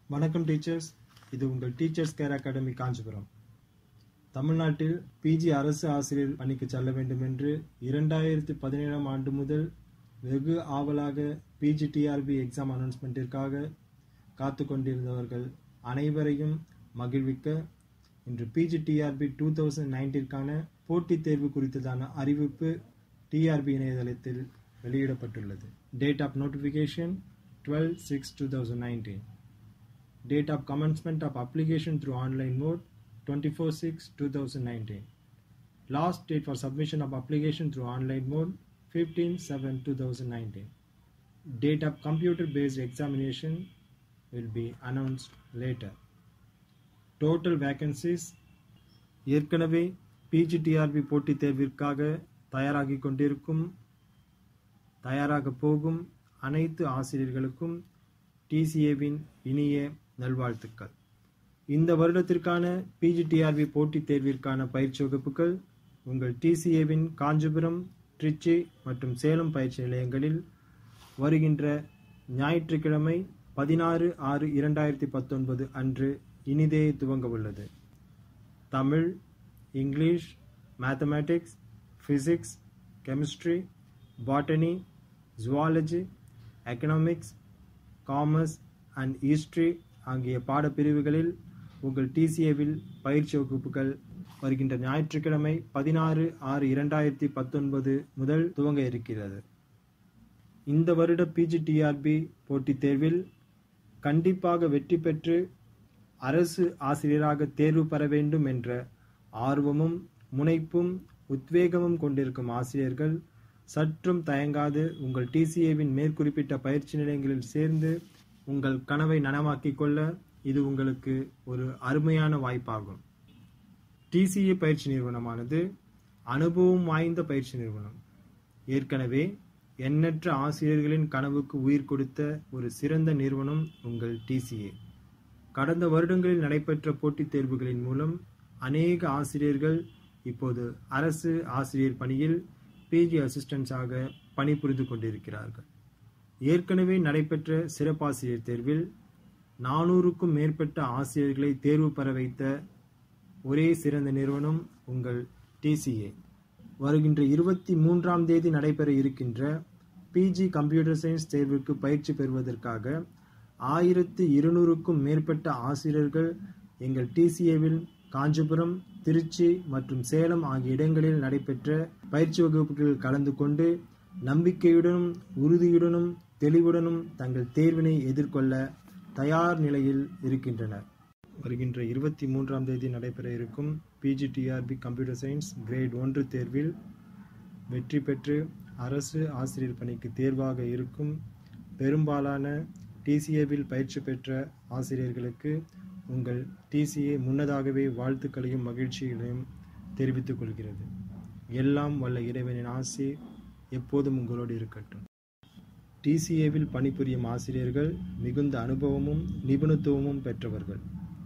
வணக்கம் டீச்சர்ஸ் இது உங்கள் டீச்சர்ஸ் கேர் அகாடமி காஞ்சிபுரம் தமிழ்நாட்டில் பிஜி அரசு ஆசிரியர் பணிக்கு செல்ல வேண்டும் என்று இரண்டாயிரத்தி பதினேழாம் ஆண்டு முதல் வெகு ஆவலாக பிஜி டிஆர்பி எக்ஸாம் அனௌன்ஸ்மெண்ட்டிற்காக காத்து கொண்டிருந்தவர்கள் அனைவரையும் மகிழ்விக்க இன்று பிஜி டிஆர்பி டூ தௌசண்ட் நைன்டீன்கான போட்டித் தேர்வு குறித்ததான அறிவிப்பு டிஆர்பி இணையதளத்தில் வெளியிடப்பட்டுள்ளது date of notification twelve six two thousand nineteen Date of commencement of application through online mode 24 6 2019. Last date for submission of application through online mode 15 7 2019. Date of computer based examination will be announced later. Total vacancies ஏற்கனவே PG TRB போட்டித் தேர்விற்காக தயாராகி கொண்டிருக்கும் தயாராக போகும் அனைத்து ஆசிரியர்களுக்கும் டிசிஏவின் இனிய நல்வாழ்த்துக்கள் இந்த வருடத்திற்கான பிஜிடிஆர்பி போட்டித் தேர்விற்கான பயிற்சி வகுப்புகள் உங்கள் டிசிஏவின் காஞ்சிபுரம் திருச்சி மற்றும் சேலம் பயிற்சி நிலையங்களில் வருகின்ற ஞாயிற்றுக்கிழமை பதினாறு ஆறு இரண்டாயிரத்தி பத்தொன்பது அன்று இனிதே துவங்க உள்ளது Tamil English mathematics physics chemistry botany zoology economics commerce and history ஆகிய பாடப்பிரிவுகளில் உங்கள் டிசிஏவில் பயிற்சி வகுப்புகள் வருகின்ற ஞாயிற்றுக்கிழமை பதினாறு ஆறு இரண்டாயிரத்தி பத்தொன்பது முதல் துவங்க இருக்கிறது இந்த வருட பிஜிடிஆர்பி போட்டித் தேர்வில் கண்டிப்பாக வெற்றி பெற்று அரசு ஆசிரியராக தேர்வு பெற வேண்டும் என்ற ஆர்வமும் முனைப்பும் உத்வேகமும் கொண்டிருக்கும் ஆசிரியர்கள் சற்றும் தயங்காது உங்கள் டிசிஏவின் மேற்குறிப்பிட்ட பயிற்சி நிலையங்களில் சேர்ந்து உங்கள் கனவை நனவாக்கிக் கொள்ள இது உங்களுக்கு ஒரு அருமையான வாய்ப்பாகும் டிசிஏ பயிற்சி நிறுவனமானது அனுபவம் வாய்ந்த பயிற்சி நிறுவனம் ஏற்கனவே எண்ணற்ற ஆசிரியர்களின் கனவுக்கு உயிர் கொடுத்த ஒரு சிறந்த நிறுவனம் உங்கள் டிசிஏ கடந்த வருடங்களில் நடைபெற்ற போட்டித் தேர்வுகளின் மூலம் அநேக ஆசிரியர்கள் இப்போது அரசு ஆசிரியர் பணியில் பிஜி அசிஸ்டன்ஸாக பணிபுரிந்து கொண்டிருக்கிறார்கள் ஏற்கனவே நடைபெற்ற சிறப்பாசிரியர் தேர்வில் நானூறுக்கும் மேற்பட்ட ஆசிரியர்களை தேர்வு பெற வைத்த ஒரே சிறந்த நிறுவனம் உங்கள் டிசிஏ வருகின்ற இருபத்தி மூன்றாம் தேதி நடைபெற இருக்கின்ற பிஜி கம்ப்யூட்டர் சயின்ஸ் தேர்விற்கு பயிற்சி பெறுவதற்காக ஆயிரத்து இருநூறுக்கும் மேற்பட்ட ஆசிரியர்கள் எங்கள் டிசிஏவில் காஞ்சிபுரம் திருச்சி மற்றும் சேலம் ஆகிய இடங்களில் நடைபெற்ற பயிற்சி வகுப்புகளில் கலந்து கொண்டு நம்பிக்கையுடனும் உறுதியுடனும் தெளிவுடனும் தங்கள் தேர்வினை எதிர்கொள்ள தயார் நிலையில் இருக்கின்றனர் வருகின்ற இருபத்தி மூன்றாம் தேதி நடைபெற இருக்கும் பிஜிடிஆர்பி கம்ப்யூட்டர் சயின்ஸ் கிரேட் ஒன்று தேர்வில் வெற்றி பெற்று அரசு ஆசிரியர் பணிக்கு தேர்வாக இருக்கும் பெரும்பாலான டிசிஏவில் பயிற்சி பெற்ற ஆசிரியர்களுக்கு உங்கள் டிசிஏ முன்னதாகவே வாழ்த்துக்களையும் மகிழ்ச்சிகளையும் தெரிவித்துக் கொள்கிறது எல்லாம் வல்ல இறைவனின் ஆசி எப்போதும் உங்களோடு இருக்கட்டும் டிசிஏவில் பணிபுரியும் ஆசிரியர்கள் மிகுந்த அனுபவமும் நிபுணத்துவமும் பெற்றவர்கள்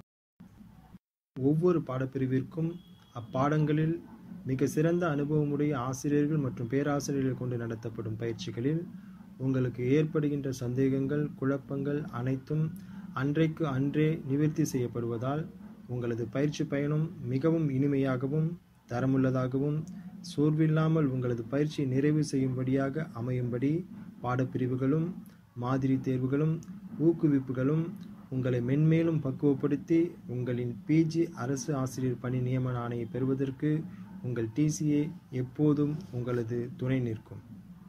ஒவ்வொரு பாடப்பிரிவிற்கும் அப்பாடங்களில் மிக சிறந்த அனுபவமுடைய ஆசிரியர்கள் மற்றும் பேராசிரியர்கள் கொண்டு நடத்தப்படும் பயிற்சிகளில் உங்களுக்கு ஏற்படுகின்ற சந்தேகங்கள் குழப்பங்கள் அனைத்தும் அன்றைக்கு அன்றே நிவர்த்தி செய்யப்படுவதால் உங்களது பயிற்சி பயணம் மிகவும் இனிமையாகவும் தரமுள்ளதாகவும் சோர்வில்லாமல் உங்களது பயிற்சியை நிறைவு செய்யும்படியாக அமையும்படி பாடப்பிரிவுகளும் மாதிரி தேர்வுகளும் ஊக்குவிப்புகளும் உங்களை மென்மேலும் பக்குவப்படுத்தி உங்களின் பிஜி அரசு ஆசிரியர் பணி நியமன ஆணையை பெறுவதற்கு உங்கள் டிசிஏ எப்போதும் உங்களது துணை நிற்கும்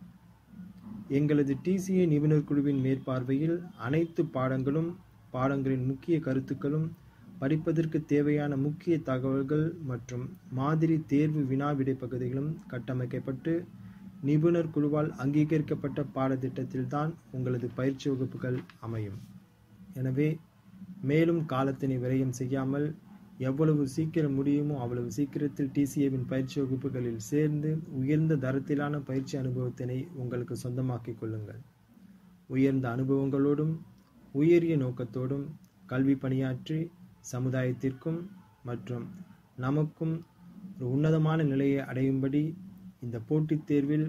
எங்களது டிசிஏ நிபுணர் குழுவின் மேற்பார்வையில் அனைத்து பாடங்களும் பாடங்களின் முக்கிய கருத்துக்களும் படிப்பதற்கு தேவையான முக்கிய தகவல்கள் மற்றும் மாதிரி தேர்வு வினா விடை பகுதிகளும் கட்டமைக்கப்பட்டு நிபுணர் குழுவால் அங்கீகரிக்கப்பட்ட பாடத்திட்டத்தில்தான் உங்களது பயிற்சி வகுப்புகள் அமையும் எனவே மேலும் காலத்தினை விரயம் செய்யாமல் எவ்வளவு சீக்கிரம் முடியுமோ அவ்வளவு சீக்கிரத்தில் டிசிஏவின் பயிற்சி வகுப்புகளில் சேர்ந்து உயர்ந்த தரத்திலான பயிற்சி அனுபவத்தினை உங்களுக்கு சொந்தமாக்கிக் கொள்ளுங்கள் உயர்ந்த அனுபவங்களோடும் உயரிய நோக்கத்தோடும் கல்வி பணியாற்றி சமுதாயத்திற்கும் மற்றும் நமக்கும் ஒரு உன்னதமான நிலையை அடையும்படி இந்த போட்டித் தேர்வில்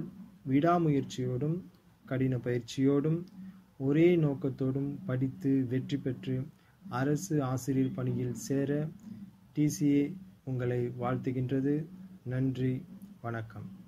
விடாமுயற்சியோடும் கடின பயிற்சியோடும் ஒரே நோக்கத்தோடும் படித்து வெற்றி பெற்று அரசு ஆசிரியர் பணியில் சேர டிசிஏ உங்களை வாழ்த்துகின்றது நன்றி வணக்கம்